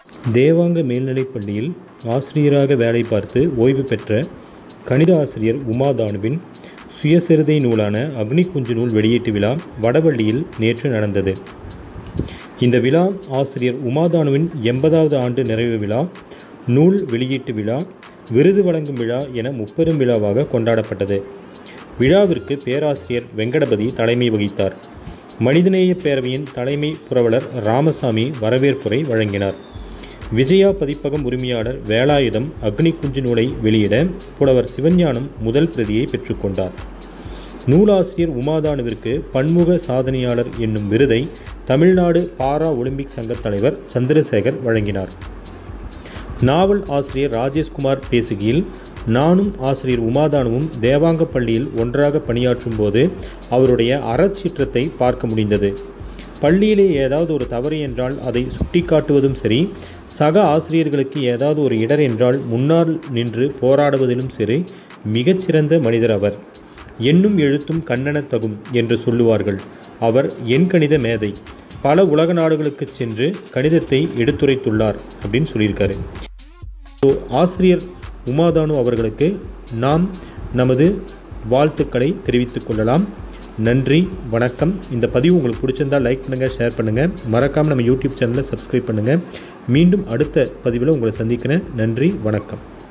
தேவாங்க மேல்நிலைப் பள்ளியில் ஆசிரியராக வேலை பார்த்து ஓய்வு பெற்ற கணித ஆசிரியர் உமாதானுவின் சுயசரிதை நூலான அக்னிகுஞ்சு நூல் வெளியீட்டு விழா வடவள்ளியில் நேற்று நடந்தது இந்த விழா ஆசிரியர் உமாதானுவின் எண்பதாவது ஆண்டு நிறைவு விழா நூல் வெளியீட்டு விழா விருது வழங்கும் விழா என முப்பெரும் விழாவாக கொண்டாடப்பட்டது விழாவிற்கு பேராசிரியர் வெங்கடபதி தலைமை வகித்தார் மனிதநேய பேரவையின் தலைமை புரவலர் ராமசாமி வரவேற்புரை வழங்கினார் விஜயா பதிப்பகம் உரிமையாளர் வேலாயுதம் அக்னி குஞ்சு நூலை வெளியிட புலவர் சிவஞானம் முதல் பிரதியை பெற்றுக்கொண்டார் நூலாசிரியர் உமாதானுவிற்கு பன்முக சாதனையாளர் என்னும் விருதை தமிழ்நாடு பாரா ஒலிம்பிக் சங்க தலைவர் சந்திரசேகர் வழங்கினார் நாவல் ஆசிரியர் ராஜேஷ்குமார் பேசுகையில் நானும் ஆசிரியர் உமாதானுவும் தேவாங்க பள்ளியில் ஒன்றாக பணியாற்றும் போது அவருடைய அறச்சீற்றத்தை பார்க்க முடிந்தது பள்ளியிலே ஏதாவது ஒரு தவறு என்றால் அதை சுட்டிக்காட்டுவதும் சரி சக ஆசிரியர்களுக்கு ஏதாவது ஒரு இடர் என்றால் முன்னால் நின்று போராடுவதிலும் சரி மிகச்சிறந்த மனிதர் அவர் எண்ணும் எழுத்தும் கண்ணெனத் தகும் என்று சொல்லுவார்கள் அவர் எண் கணித மேதை பல உலக நாடுகளுக்கு சென்று கணிதத்தை எடுத்துரைத்துள்ளார் அப்படின்னு சொல்லியிருக்காரு ஸோ ஆசிரியர் உமாதானு அவர்களுக்கு நாம் நமது வாழ்த்துக்களை தெரிவித்துக் கொள்ளலாம் நன்றி வணக்கம் இந்த பதிவு உங்களுக்கு பிடிச்சிருந்தால் லைக் பண்ணுங்கள் ஷேர் பண்ணுங்கள் மறக்காமல் நம்ம யூடியூப் சேனலை சப்ஸ்கிரைப் பண்ணுங்கள் மீண்டும் அடுத்த பதிவில் உங்களை சந்திக்கிறேன் நன்றி வணக்கம்